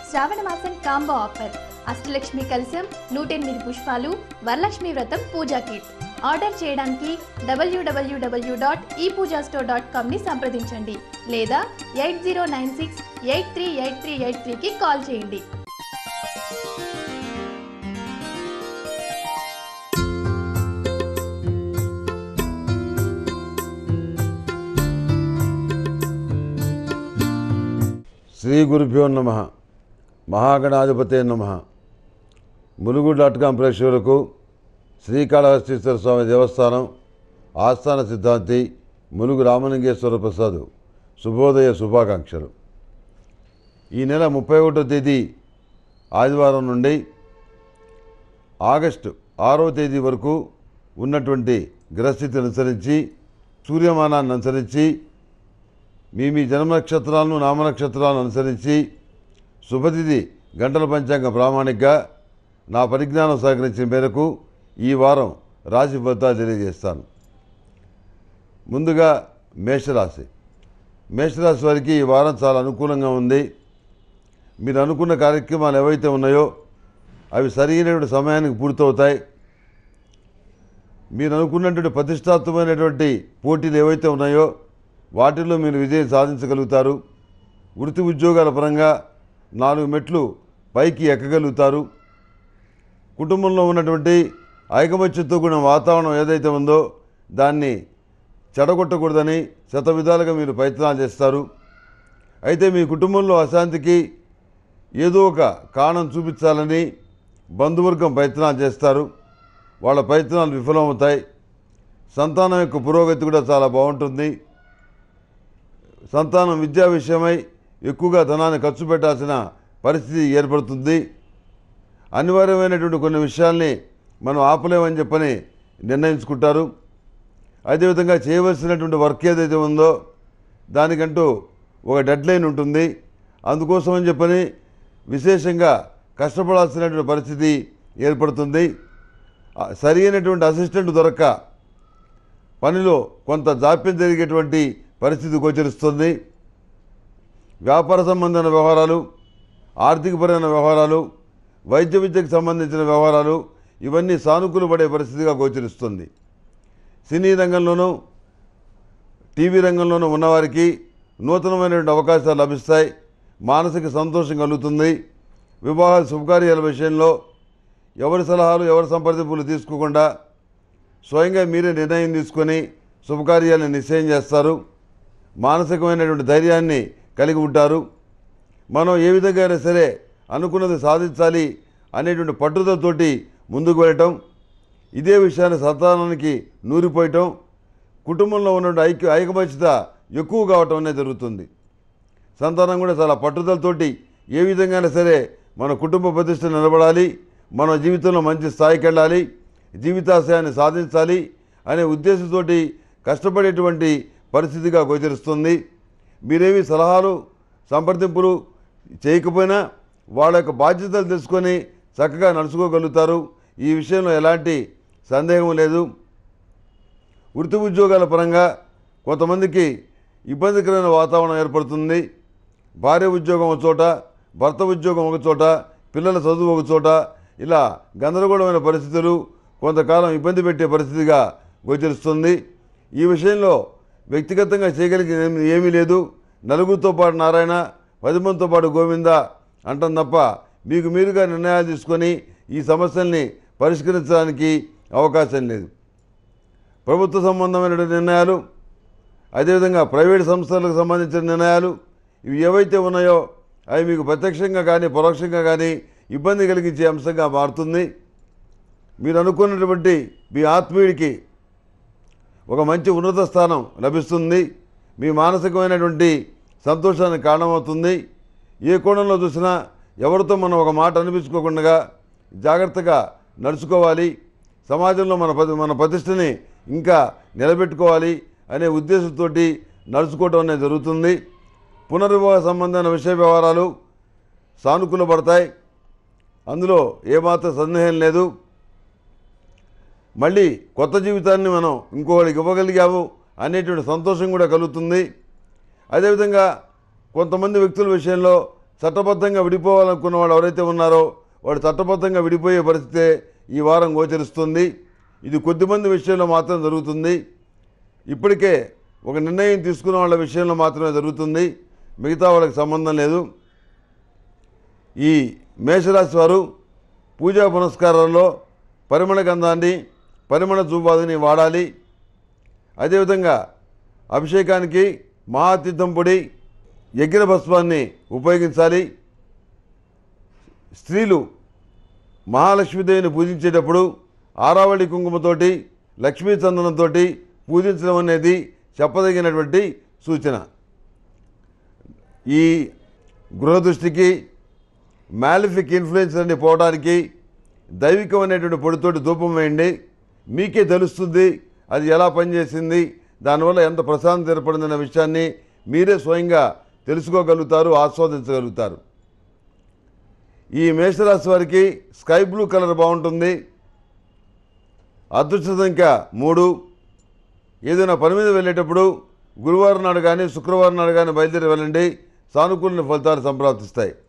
శ్రావణ మాసం combo offer Ashtalakshmi కలశం నూట ఎనిమిది పుష్పాలు వరలక్ష్మి వ్రతం పూజా కిట్ ఆర్డర్ చేయడానికి డబ్ల్యూడబ్ల్యూడబ్ల్యూ డాట్ ఈ పూజా స్టోర్ డాట్ కామ్ని సంప్రదించండి లేదా eight zero nine six eight three eight three eight త్రీకి కాల్ చేయండి శ్రీ గురుభ్యో నమ మహాగణాధిపతే నమ ములుగు డాట్ కాం ప్రేక్షకులకు శ్రీకాళహస్తీశ్వర స్వామి దేవస్థానం ఆస్థాన సిద్ధాంతి ములుగు రామలింగేశ్వర ప్రసాద్ శుభోదయ శుభాకాంక్షలు ఈ నెల ముప్పై ఒకటో తేదీ ఆదివారం నుండి ఆగస్టు ఆరో తేదీ వరకు ఉన్నటువంటి గ్రహస్థితిని అనుసరించి సూర్యమానాన్ని అనుసరించి మీ మీ జన్మ నక్షత్రాలను నామ నక్షత్రాలను అనుసరించి శుభతిథి గంటల పంచాంగ ప్రామాణికగా నా పరిజ్ఞానం సహకరించిన మేరకు ఈ వారం రాశి ఫలితాలు తెలియజేస్తాను ముందుగా మేషరాశి మేషరాశి వారికి ఈ వారం చాలా అనుకూలంగా ఉంది మీరు అనుకున్న కార్యక్రమాలు ఏవైతే ఉన్నాయో అవి సరైనటువంటి సమయానికి పూర్తవుతాయి మీరు అనుకున్నటువంటి ప్రతిష్టాత్మకమైనటువంటి పోటీలు ఏవైతే ఉన్నాయో వాటిల్లో మీరు విజయం సాధించగలుగుతారు వృత్తి ఉద్యోగాల పరంగా నాలుగు మెట్లు పైకి ఎక్కగలుగుతారు కుటుంబంలో ఉన్నటువంటి ఐకమత్యంతో కూడిన వాతావరణం ఏదైతే ఉందో దాన్ని చెడగొట్టకూడదని శత విధాలుగా మీరు ప్రయత్నాలు చేస్తారు అయితే మీ కుటుంబంలో అశాంతికి ఏదో ఒక కారణం చూపించాలని బంధువర్గం ప్రయత్నాలు చేస్తారు వాళ్ళ ప్రయత్నాలు విఫలమవుతాయి సంతానం యొక్క పురోగతి కూడా చాలా బాగుంటుంది సంతానం విద్యా విషయమై ఎక్కువగా ధనాన్ని ఖర్చు పెట్టాల్సిన పరిస్థితి ఏర్పడుతుంది అనివార్యమైనటువంటి కొన్ని విషయాల్ని మనం ఆపలేమని చెప్పని నిర్ణయించుకుంటారు అదేవిధంగా చేయవలసినటువంటి వర్క్ ఏదైతే ఉందో దానికంటూ ఒక డెడ్ లైన్ ఉంటుంది అందుకోసమని చెప్పని విశేషంగా కష్టపడాల్సినటువంటి పరిస్థితి ఏర్పడుతుంది ఆ, సరి అయినటువంటి అసిస్టెంట్ దొరక్క పనిలో కొంత జాప్యం జరిగేటువంటి పరిస్థితి గోచరిస్తుంది వ్యాపార సంబంధమైన వ్యవహారాలు ఆర్థికపరమైన వ్యవహారాలు వైద్య విద్యకు సంబంధించిన వ్యవహారాలు ఇవన్నీ సానుకూల పడే పరిస్థితిగా గోచరిస్తుంది సినీ రంగంలోనూ టీవీ రంగంలోనూ ఉన్నవారికి నూతనమైనటువంటి అవకాశాలు లభిస్తాయి మానసిక సంతోషం కలుగుతుంది వివాహ శుభకార్యాల విషయంలో ఎవరి సలహాలు ఎవరి సంప్రదింపులు తీసుకోకుండా స్వయంగా మీరే నిర్ణయం తీసుకొని శుభకార్యాలను నిశ్చయం చేస్తారు మానసికమైనటువంటి ధైర్యాన్ని కలిగి ఉంటారు మనం ఏ విధంగా అయినా సరే అనుకున్నది సాధించాలి అనేటువంటి పట్టుదలతోటి ముందుకు వెళ్ళటం ఇదే విషయాన్ని సంతానానికి నూరిపోయటం కుటుంబంలో ఉన్నటువంటి ఐక్య ఐకమత్యత ఎక్కువ కావటం అనేది జరుగుతుంది సంతానం కూడా చాలా పట్టుదలతోటి ఏ విధంగానే సరే మన కుటుంబ ప్రతిష్ట నిలబడాలి మన జీవితంలో మంచి స్థాయికి వెళ్ళాలి జీవితాశయాన్ని సాధించాలి అనే ఉద్దేశంతో కష్టపడేటువంటి పరిస్థితిగా గోచరిస్తుంది మీరేమి సలహాలు సంప్రదింపులు చేయకపోయినా వాళ్ళ యొక్క బాధ్యతలు తెలుసుకొని చక్కగా నడుచుకోగలుగుతారు ఈ విషయంలో ఎలాంటి సందేహం లేదు వృత్తి ఉద్యోగాల పరంగా కొంతమందికి ఇబ్బందికరమైన వాతావరణం ఏర్పడుతుంది భార్య ఉద్యోగం ఒక చోట భర్త ఉద్యోగం ఒక చోట పిల్లల చదువు ఒక చోట ఇలా గందరగోళమైన పరిస్థితులు కొంతకాలం ఇబ్బంది పెట్టే పరిస్థితిగా గోచరిస్తుంది ఈ విషయంలో వ్యక్తిగతంగా చేయగలిగిన ఏమీ- ఏమీ లేదు నలుగురితో పాటు నారాయణ పది మందితో పాటు గోవింద అంటాం తప్ప మీకు మీరుగా నిర్ణయాలు తీసుకొని ఈ సమస్యల్ని పరిష్కరించడానికి అవకాశం లేదు ప్రభుత్వ సంబంధమైన నిర్ణయాలు అదేవిధంగా ప్రైవేట్ సంస్థలకు సంబంధించిన నిర్ణయాలు ఇవి ఏవైతే ఉన్నాయో అవి మీకు ప్రత్యక్షంగా కానీ పరోక్షంగా కానీ ఇబ్బంది కలిగించే అంశంగా మారుతుంది మీరు అనుకున్నటువంటి మీ ఆత్మీయుడికి ఒక మంచి ఉన్నత స్థానం లభిస్తుంది మీ మానసికమైనటువంటి సంతోషానికి కారణమవుతుంది ఏ కోణంలో చూసినా ఎవరితో మనం ఒక మాట అనిపించుకోకుండా జాగ్రత్తగా నడుచుకోవాలి సమాజంలో మన ప్రతి మన ప్రతిష్టని ఇంకా నిలబెట్టుకోవాలి అనే ఉద్దేశంతో నడుచుకోవటం అనేది జరుగుతుంది పునర్వివాహ సంబంధమైన విషయ వ్యవహారాలు సానుకూలపడతాయి అందులో ఏమాత్రం సందేహం లేదు మళ్ళీ కొత్త జీవితాన్ని మనం ఇంకొకరికి ఇవ్వగలిగాము అనేటువంటి సంతోషం కూడా కలుగుతుంది అదేవిధంగా కొంతమంది వ్యక్తుల విషయంలో చట్టబద్ధంగా విడిపోవాలనుకున్న వాళ్ళు ఎవరైతే ఉన్నారో వాడు చట్టబద్ధంగా విడిపోయే పరిస్థితే ఈ వారం గోచరిస్తుంది ఇది కొద్దిమంది విషయంలో మాత్రం జరుగుతుంది ఇప్పటికే ఒక నిర్ణయం తీసుకున్న వాళ్ళ విషయంలో మాత్రమే జరుగుతుంది మిగతా వాళ్ళకి సంబంధం లేదు ఈ మేషరాశి వారు పూజా పునస్కారాల్లో పరిమళ గంధాన్ని పరిమళ జూబాదిని వాడాలి అదేవిధంగా అభిషేకానికి మహాతీర్థం పొడి యజ్ఞ భస్మాన్ని ఉపయోగించాలి స్త్రీలు మహాలక్ష్మీదేవిని పూజించేటప్పుడు ఆరావళి కుంకుమతోటి లక్ష్మీ చందనంతో పూజించడం అనేది చెప్పదగినటువంటి సూచన ఈ గృహదృష్టికి మ్యాలిఫిక్ ఇన్ఫ్లుయెన్స్ అన్ని పోవడానికి దైవికం అనేటువంటి పొడితోటి ధూపం వేయండి మీకే తెలుస్తుంది అది ఎలా పనిచేసింది దానివల్ల ఎంత ప్రశాంతత ఏర్పడిందన్న విషయాన్ని మీరే స్వయంగా తెలుసుకోగలుగుతారు ఆస్వాదించగలుగుతారు ఈ మేషరాశి వారికి స్కై బ్లూ కలర్ బాగుంటుంది అదృష్ట సంఖ్య మూడు ఏదైనా పని మీద వెళ్ళేటప్పుడు గురువారం నాడు కానీ శుక్రవారం నాడు కానీ బయలుదేరి వెళ్ళండి సానుకూల ఫలితాలు సంప్రాప్తిస్తాయి